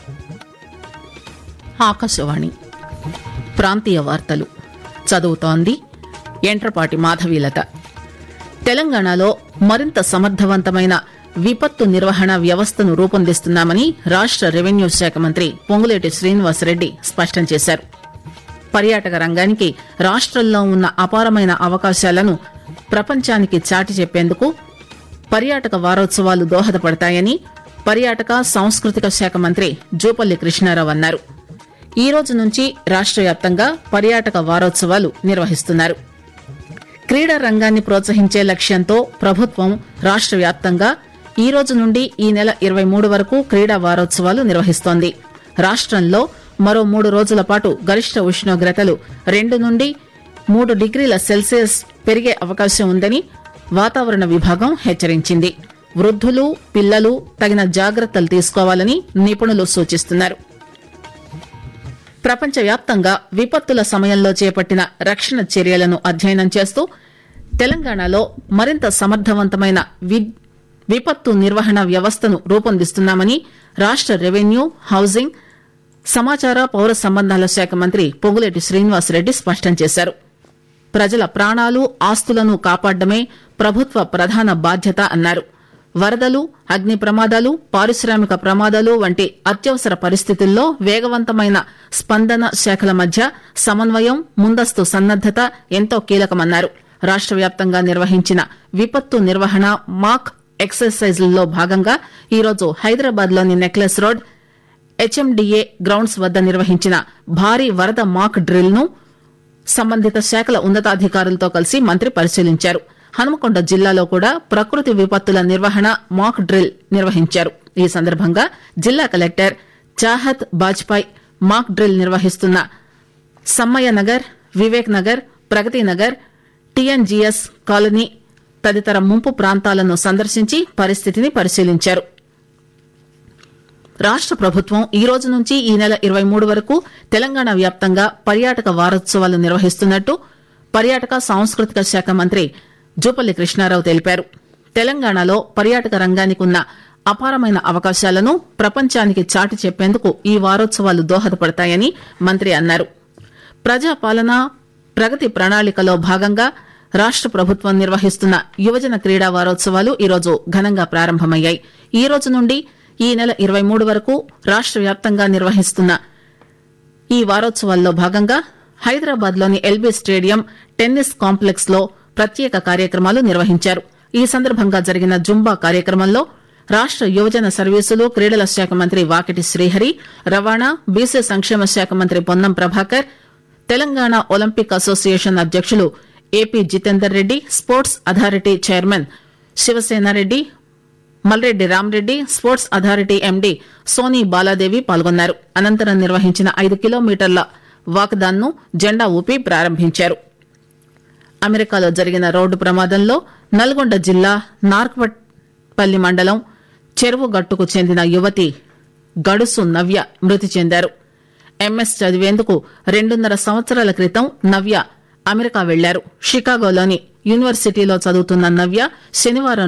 ఆకాశవాణి ప్రాంతీయ వార్తలు చదువుతోంది ఎంట్రపాటి మాధవీలత తెలంగాణలో మరింత సమర్థవంతమైన విపత్తు నిర్వహణ వ్యవస్థను రూపొందిస్తున్నామని రాష్ట రెవెన్యూ శాఖ మంత్రి పొంగులేటి శ్రీనివాసరెడ్డి స్పష్టం చేశారు పర్యాటక రంగానికి రాష్టంలో ఉన్న అపారమైన అవకాశాలను ప్రపంచానికి చాటి చెప్పేందుకు పర్యాటక వారోత్సవాలు దోహదపడతాయని పర్యాటక సాంస్కృతిక శాఖ మంత్రి జూపల్లి కృష్ణారావు అన్నారు ఈ రోజు నుంచి రాష్ట వ్యాప్తంగా పర్యాటక వారోత్సవాలు నిర్వహిస్తున్నారు క్రీడా రంగాన్ని ప్రోత్సహించే లక్ష్యంతో ప్రభుత్వం రాష్ట వ్యాప్తంగా ఈ రోజు నుండి ఈ నెల ఇరవై మూడు వరకు క్రీడా వారోత్సవాలు నిర్వహిస్తోంది రాష్టంలో మరో మూడు రోజుల పాటు గరిష్ట ఉష్ణోగ్రతలు రెండు నుండి మూడు డిగ్రీల సెల్సియస్ పెరిగే అవకాశం ఉందని వాతావరణ విభాగం హెచ్చరించింది వృద్ధులు పిల్లలు తగిన జాగ్రత్తలు తీసుకోవాలని నిపుణులు సూచిస్తున్నారు ప్రపంచవ్యాప్తంగా విపత్తుల సమయంలో చేపట్టిన రక్షణ చర్యలను అధ్యయనం చేస్తూ తెలంగాణలో మరింత సమర్థవంతమైన వి- విపత్తు నిర్వహణ వ్యవస్థను రూపొందిస్తున్నామని రాష్ట రెవెన్యూ హౌసింగ్ సమాచార పౌర సంబంధాల శాఖ మంత్రి పొంగులేటి శ్రీనివాసరెడ్డి స్పష్టం చేశారు ప్రజల ప్రాణాలు ఆస్తులను కాపాడమే ప్రభుత్వ ప్రధాన బాధ్యత అన్నారు వరదలు అగ్ని ప్రమాదాలు పారిశ్రామిక ప్రమాదాలు వంటి అత్యవసర పరిస్థితుల్లో వేగవంతమైన స్పందన శాఖల మధ్య సమన్వయం ముందస్తు సన్నద్దత ఎంతో కీలకమన్నారు రాష్ట వ్యాప్తంగా నిర్వహించిన విపత్తు నిర్వహణ మాక్ ఎక్సర్సైజ్లలో భాగంగా ఈరోజు హైదరాబాద్ లోని నెక్లెస్ రోడ్ హెచ్ఎండిఏ గ్రౌండ్స్ వద్ద నిర్వహించిన భారీ వరద మాక్ డ్రిల్ ను సంబంధిత శాఖల ఉన్నతాధికారులతో కలిసి మంత్రి పరిశీలించారు హనుమకొండ జిల్లాలో కూడా ప్రకృతి విపత్తుల నిర్వహణ మాక్ డ్రిల్ నిర్వహించారు ఈ సందర్భంగా జిల్లా collector Chahat Bajpai mock drill నిర్వహిస్తున్న సమ్మయ్య నగర్ వివేక్ నగర్ ప్రగతి నగర్ టీఎన్జీఎస్ కాలనీ తదితర ముంపు ప్రాంతాలను సందర్శించి పరిస్థితిని పరిశీలించారు రాష్ట ప్రభుత్వం ఈ రోజు నుంచి ఈ నెల ఇరవై మూడు వరకు తెలంగాణ వ్యాప్తంగా పర్యాటక వారోత్సవాలు నిర్వహిస్తున్నట్టు పర్యాటక సాంస్కృతిక శాఖ మంత్రి జూపల్లి కృష్ణారావు తెలిపారు తెలంగాణలో పర్యాటక రంగానికి ఉన్న అపారమైన అవకాశాలను ప్రపంచానికి చాటి చెప్పేందుకు ఈ వారోత్సవాలు దోహదపడతాయని మంత్రి అన్నారు ప్రజాపాలన ప్రగతి ప్రణాళికలో భాగంగా రాష్ట ప్రభుత్వం నిర్వహిస్తున్న యువజన క్రీడా వారోత్సవాలు ఈరోజు ఘనంగా ప్రారంభమయ్యాయి ఈ రోజు నుండి ఈ నెల ఇరవై మూడు వరకు రాష్ట వ్యాప్తంగా నిర్వహిస్తున్న ఈ వారోత్సవాల్లో భాగంగా హైదరాబాద్ లోని ఎల్బీ స్టేడియం టెన్నిస్ కాంప్లెక్స్ లో ప్రత్యేక కార్యక్రమాలు నిర్వహించారు ఈ సందర్భంగా జరిగిన జుంబా కార్యక్రమంలో రాష్ట యువజన సర్వీసులు క్రీడల శాఖ మంత్రి వాకిటి శ్రీహరి రవాణా బీసీ సంక్షేమ శాఖ మంత్రి పొన్నం ప్రభాకర్ తెలంగాణ ఒలింపిక్ అసోసియేషన్ అధ్యక్షులు AP Jithender Reddy sports authority chairman Shivasena Reddy Malreddy Ramareddy sports authority MD Soni Baladevi పాల్గొన్నారు అనంతరం నిర్వహించిన ఐదు కిలోమీటర్ల వాకదాన్ ను జెండా ఊపి ప్రారంభించారు అమెరికాలో జరిగిన రోడ్డు ప్రమాదంలో నల్గొండ జిల్లా నార్కపల్లి మండలం చెరువు గట్టుకు చెందిన యువతి గడుసు నవ్య మృతి చెందారు ఎంఎస్ చదివేందుకు రెండున్నర సంవత్సరాల క్రితం నవ్య అమెరికా వెళ్లారు షికాగోలోని యూనివర్సిటీలో చదువుతున్న నవ్య శనివారం